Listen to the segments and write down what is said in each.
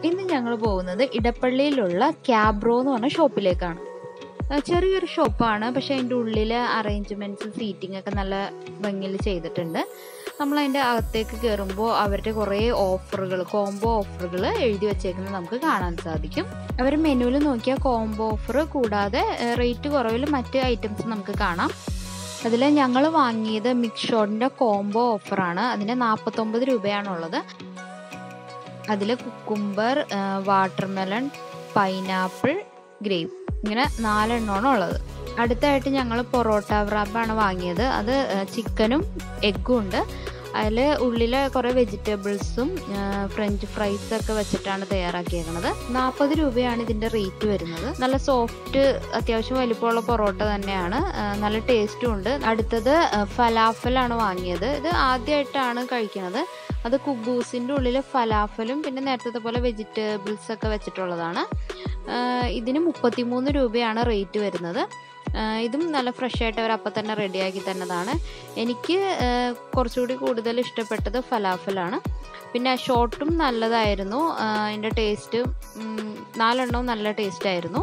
ഇന്ന് ഞങ്ങൾ പോകുന്നത് ഇടപ്പള്ളിയിലുള്ള ക്യാബ്രോ എന്ന് പറഞ്ഞ ഷോപ്പിലേക്കാണ് ആ, ചെറിയൊരു ഷോപ്പാണ് പക്ഷെ അതിൻ്റെ ഉള്ളിലെ അറേഞ്ച്മെൻറ്റ്സ് സീറ്റിംഗ് ഒക്കെ നല്ല ഭംഗിയിൽ ചെയ്തിട്ടുണ്ട് നമ്മൾ അതിൻ്റെ അകത്തേക്ക് കയറുമ്പോൾ അവരുടെ കുറേ ഓഫറുകൾ കോംബോ ഓഫറുകൾ എഴുതി വെച്ചേക്കുന്നത് നമുക്ക് കാണാൻ സാധിക്കും അവർ മെനുവിൽ നോക്കിയാൽ കോംബോ ഓഫർ കൂടാതെ റേറ്റ് കുറവിൽ മറ്റ് ഐറ്റംസ് നമുക്ക് കാണാം അതിൽ ഞങ്ങൾ വാങ്ങിയത് മിക്സ് ഷോട്ടിൻ്റെ കോംബോ ഓഫറാണ് അതിന് നാൽപ്പത്തൊമ്പത് രൂപയാണുള്ളത് അതിൽ കുക്കുംബർ വാട്ടർമെലൺ പൈനാപ്പിൾ ഗ്രേപ്പ് ഇങ്ങനെ നാലെണ്ണമാണ് ഉള്ളത് അടുത്തായിട്ട് ഞങ്ങൾ പൊറോട്ട വ്രാപ്പാണ് വാങ്ങിയത് അത് ചിക്കനും എഗ്ഗും ഉണ്ട് അതിൽ ഉള്ളിലെ കുറേ വെജിറ്റബിൾസും ഫ്രഞ്ച് ഫ്രൈസ് ഒക്കെ വെച്ചിട്ടാണ് തയ്യാറാക്കിയേക്കുന്നത് നാൽപ്പത് രൂപയാണ് ഇതിൻ്റെ റേറ്റ് വരുന്നത് നല്ല സോഫ്റ്റ് അത്യാവശ്യം വലിപ്പമുള്ള പൊറോട്ട തന്നെയാണ് ആ, നല്ല ടേസ്റ്റും ഉണ്ട് അടുത്തത് ഫലാഫലാണ് വാങ്ങിയത് ഇത് ആദ്യമായിട്ടാണ് കഴിക്കുന്നത് അത് കുബൂസിൻ്റെ ഉള്ളിൽ ഫലാഫലും പിന്നെ നേരത്തെ പോലെ വെജിറ്റബിൾസ് ഒക്കെ വെച്ചിട്ടുള്ളതാണ് ആ, ഇതിന് മുപ്പത്തിമൂന്ന് രൂപയാണ് റേറ്റ് വരുന്നത് ആ, ഇതും നല്ല ഫ്രഷ് ആയിട്ട് അവർ അപ്പം തന്നെ റെഡിയാക്കി തന്നതാണ് എനിക്ക് ആ, കുറച്ചുകൂടി കൂടുതൽ ഇഷ്ടപ്പെട്ടത് ഫലാഫലാണ് പിന്നെ ഷോർട്ടും നല്ലതായിരുന്നു ആ, അതിൻ്റെ ടേസ്റ്റ് നാലെണ്ണവും നല്ല ടേസ്റ്റ് ആയിരുന്നു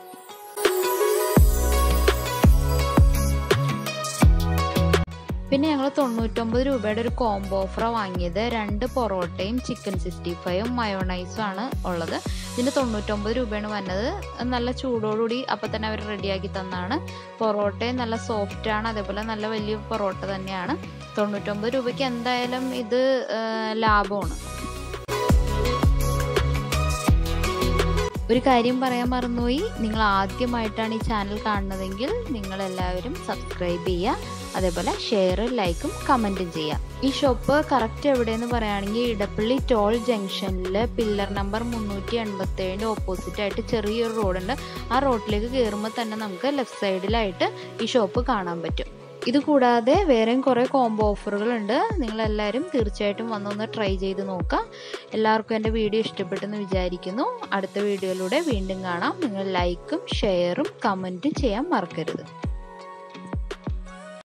പിന്നെ ഞങ്ങൾ തൊണ്ണൂറ്റൊമ്പത് രൂപയുടെ ഒരു കോംബോ ഓഫറാണ് വാങ്ങിയത് രണ്ട് പൊറോട്ടയും ചിക്കൻ സിക്സ്റ്റി ഫൈവും മയോണൈസും ആണ് ഉള്ളത് ഇതിന് തൊണ്ണൂറ്റൊമ്പത് രൂപയാണ് വന്നത് നല്ല ചൂടോടുകൂടി അപ്പം തന്നെ അവർ റെഡിയാക്കി തന്നാണ് പൊറോട്ടയും നല്ല സോഫ്റ്റ് ആണ് അതേപോലെ നല്ല വലിയ പൊറോട്ട തന്നെയാണ് തൊണ്ണൂറ്റൊമ്പത് രൂപയ്ക്ക് എന്തായാലും ഇത് ആ, ലാഭമാണ് ഒരു കാര്യം പറയാൻ മറന്നുപോയി നിങ്ങൾ ആദ്യമായിട്ടാണ് ഈ ചാനൽ കാണുന്നതെങ്കിൽ നിങ്ങൾ എല്ലാവരും സബ്സ്ക്രൈബ് ചെയ്യുക അതേപോലെ ഷെയർ ലൈക്കും കമൻറ്റും ചെയ്യുക ഈ ഷോപ്പ് കറക്റ്റ് എവിടെയെന്ന് പറയുകയാണെങ്കിൽ ഇടപ്പള്ളി ടോൾ ജംഗ്ഷനിൽ പില്ലർ നമ്പർ മുന്നൂറ്റി എൺപത്തി ഏഴിൻ്റെ ഓപ്പോസിറ്റ് ആയിട്ട് ചെറിയൊരു റോഡുണ്ട് ആ റോഡിലേക്ക് കയറുമ്പോൾ തന്നെ നമുക്ക് ലെഫ്റ്റ് സൈഡിലായിട്ട് ഈ ഷോപ്പ് കാണാൻ പറ്റും ഇത് കൂടാതെ വേറെയും കുറേ കോംബോ ഓഫറുകളുണ്ട് നിങ്ങളെല്ലാവരും തീർച്ചയായിട്ടും വന്നൊന്ന് ട്രൈ ചെയ്ത് നോക്കാം എല്ലാവർക്കും എൻ്റെ വീഡിയോ ഇഷ്ടപ്പെട്ടെന്ന് വിചാരിക്കുന്നു അടുത്ത വീഡിയോയിലൂടെ വീണ്ടും കാണാം നിങ്ങൾ ലൈക്കും ഷെയറും കമൻറ്റും ചെയ്യാൻ മറക്കരുത്